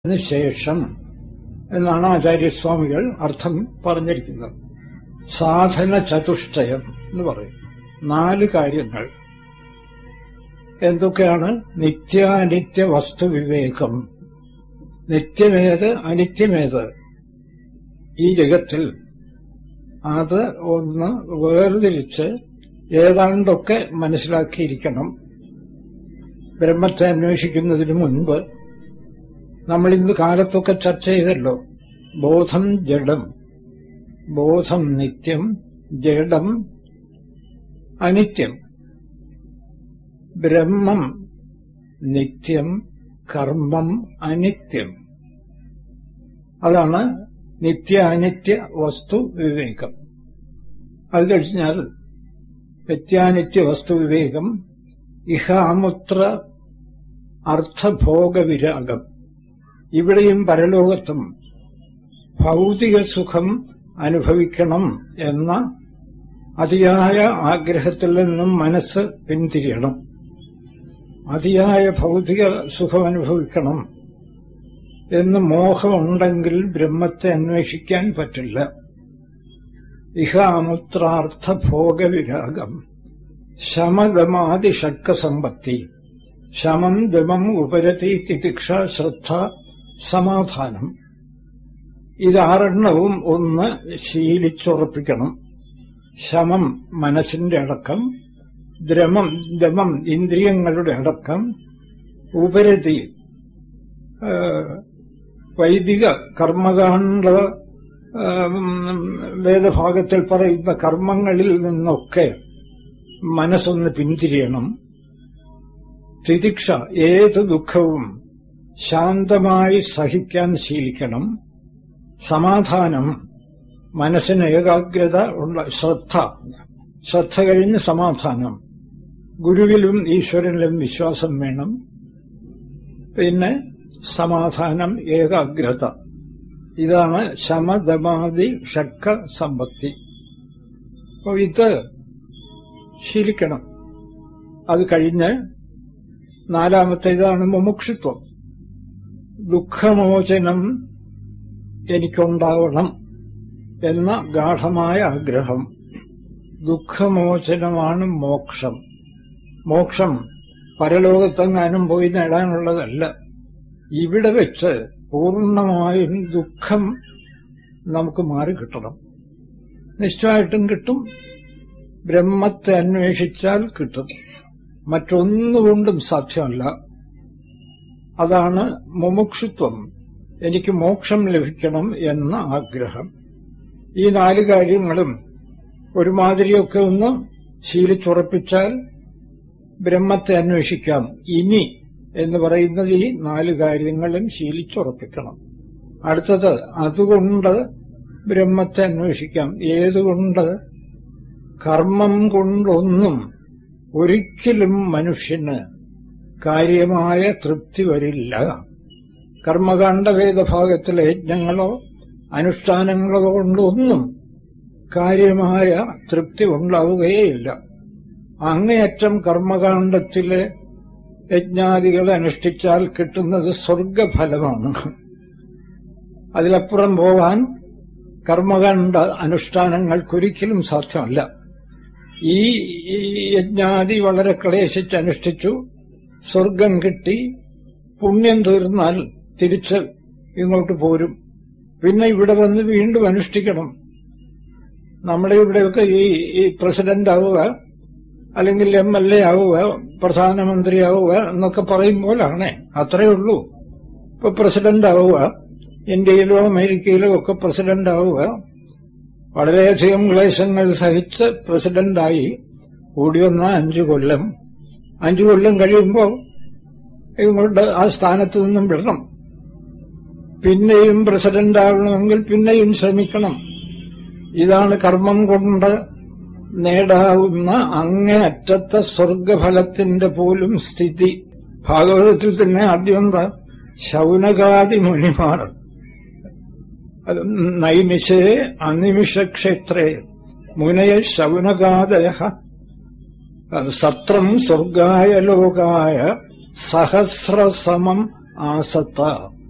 ശേഷം എന്നാണ് ആചാര്യസ്വാമികൾ അർത്ഥം പറഞ്ഞിരിക്കുന്നത് സാധന ചതുഷ്ടയം എന്ന് പറയും നാല് കാര്യങ്ങൾ എന്തൊക്കെയാണ് നിത്യാനിത്യ വസ്തുവിവേകം നിത്യമേത് അനിത്യമേത് ഈ ജഗത്തിൽ അത് ഒന്ന് വേർതിരിച്ച് ഏതാണ്ടൊക്കെ മനസ്സിലാക്കിയിരിക്കണം ബ്രഹ്മത്തെ അന്വേഷിക്കുന്നതിന് മുൻപ് നമ്മൾ ഇന്ന് കാലത്തൊക്കെ ചർച്ച ചെയ്തല്ലോ ബോധം ജഡം ബോധം നിത്യം ജഡം അനിത്യം ബ്രഹ്മം നിത്യം കർമ്മം അനിത്യം അതാണ് നിത്യ അനിത്യ വസ്തു വിവേകം അത് കഴിഞ്ഞാൽ നിത്യാനിത്യ വസ്തു വിവേകം ഇഹാമുത്ര അർത്ഥഭോഗവിരാഗം ഇവിടെയും പരലോകത്തും ഭൗതിക സുഖം അനുഭവിക്കണം എന്ന അതിയായ ആഗ്രഹത്തിൽ നിന്നും മനസ്സ് പിന്തിരിയണം അതിയായ ഭൗതിക സുഖം അനുഭവിക്കണം എന്ന് മോഹമുണ്ടെങ്കിൽ ബ്രഹ്മത്തെ അന്വേഷിക്കാൻ പറ്റില്ല ഇഹാമുത്രാർത്ഥ ഭോഗവിരാഗം ശമദമാതി ഷഡ്കസമ്പത്തി ശമം ദമം ഉപരതി തിതിക്ഷ ശ്രദ്ധ സമാധാനം ഇതാറെണ്ണവും ഒന്ന് ശീലിച്ചുറപ്പിക്കണം ശമം മനസ്സിന്റെ അടക്കം ദ്രമം ദമം ഇന്ദ്രിയങ്ങളുടെ അടക്കം ഉപരതി വൈദിക കർമ്മകാണ്ഡ വേദഭാഗത്തിൽ പറയുന്ന കർമ്മങ്ങളിൽ നിന്നൊക്കെ മനസ്സൊന്ന് പിന്തിരിയണം തിതിക്ഷ ഏത് ദുഃഖവും ശാന്തമായി സഹിക്കാൻ ശീലിക്കണം സമാധാനം മനസ്സിന് ഏകാഗ്രത ഉള്ള ശ്രദ്ധ ശ്രദ്ധ കഴിഞ്ഞ് സമാധാനം ഗുരുവിലും ഈശ്വരനിലും വിശ്വാസം വേണം പിന്നെ സമാധാനം ഏകാഗ്രത ഇതാണ് ശമദമാതി ഷഡ്ക സമ്പത്തി അപ്പോൾ ഇത് ശീലിക്കണം അത് കഴിഞ്ഞ് നാലാമത്തേതാണ് മുമുക്ഷുത്വം ദുഃഖമോചനം എനിക്കുണ്ടാവണം എന്ന ഗാഠമായ ആഗ്രഹം ദുഃഖമോചനമാണ് മോക്ഷം മോക്ഷം പരലോകത്തെങ്ങാനും പോയി നേടാനുള്ളതല്ല ഇവിടെ വെച്ച് പൂർണ്ണമായും ദുഃഖം നമുക്ക് മാറിക്കിട്ടണം നിശ്ചയമായിട്ടും കിട്ടും ബ്രഹ്മത്തെ അന്വേഷിച്ചാൽ കിട്ടും മറ്റൊന്നുകൊണ്ടും സാധ്യമല്ല അതാണ് മുമുക്ഷുത്വം എനിക്ക് മോക്ഷം ലഭിക്കണം എന്ന ആഗ്രഹം ഈ നാല് കാര്യങ്ങളും ഒരുമാതിരിയൊക്കെ ഒന്ന് ശീലിച്ചുറപ്പിച്ചാൽ ബ്രഹ്മത്തെ അന്വേഷിക്കാം ഇനി എന്ന് പറയുന്നത് ഈ നാല് കാര്യങ്ങളും ശീലിച്ചുറപ്പിക്കണം അടുത്തത് അതുകൊണ്ട് ബ്രഹ്മത്തെ അന്വേഷിക്കാം ഏതുകൊണ്ട് കർമ്മം കൊണ്ടൊന്നും ഒരിക്കലും മനുഷ്യന് കാര്യമായ തൃപ്തി വരില്ല കർമ്മകാണ്ഡ വേദഭാഗത്തിലെ യജ്ഞങ്ങളോ അനുഷ്ഠാനങ്ങളോ കൊണ്ടൊന്നും കാര്യമായ തൃപ്തി ഉണ്ടാവുകയേയില്ല അങ്ങേയറ്റം കർമ്മകാണ്ഡത്തിലെ യജ്ഞാദികൾ അനുഷ്ഠിച്ചാൽ കിട്ടുന്നത് സ്വർഗഫലമാണ് അതിലപ്പുറം പോവാൻ കർമ്മകാണ്ഡ അനുഷ്ഠാനങ്ങൾക്കൊരിക്കലും സാധ്യമല്ല ഈ യജ്ഞാദി വളരെ ക്ലേശിച്ച് അനുഷ്ഠിച്ചു സ്വർഗം കിട്ടി പുണ്യം തീർന്നാൽ തിരിച്ച് ഇങ്ങോട്ട് പോരും പിന്നെ ഇവിടെ വന്ന് വീണ്ടും അനുഷ്ഠിക്കണം നമ്മുടെ ഇവിടെയൊക്കെ ഈ ഈ പ്രസിഡന്റ് ആവുക അല്ലെങ്കിൽ എം എൽ എ ആവുക പ്രധാനമന്ത്രി ആവുക എന്നൊക്കെ പറയുമ്പോഴാണ് അത്രയേ ഉള്ളൂ ഇപ്പൊ പ്രസിഡന്റ് ആവുക ഇന്ത്യയിലോ അമേരിക്കയിലോ ഒക്കെ പ്രസിഡന്റ് ആവുക വളരെയധികം ക്ലേശങ്ങൾ സഹിച്ച് പ്രസിഡന്റായി കൂടി വന്ന അഞ്ചു കൊല്ലം അഞ്ചു കൊല്ലം കഴിയുമ്പോൾ ഇങ്ങോട്ട് ആ സ്ഥാനത്ത് നിന്നും വിടണം പിന്നെയും പ്രസിഡന്റ് ആവണമെങ്കിൽ പിന്നെയും ശ്രമിക്കണം ഇതാണ് കർമ്മം കൊണ്ട് നേടാവുന്ന അങ്ങേയറ്റത്തെ സ്വർഗഫലത്തിന്റെ പോലും സ്ഥിതി ഭാഗവതത്തിൽ തന്നെ ആദ്യം എന്താ ശൗനകാദി മുനിമാർ നൈമിഷേ അനിമിഷക്ഷേത്രേ മുനയ ശൗനകാദയ സത്രം സ്വർഗായ ലോകായ സഹസ്രസമം ആസത്ത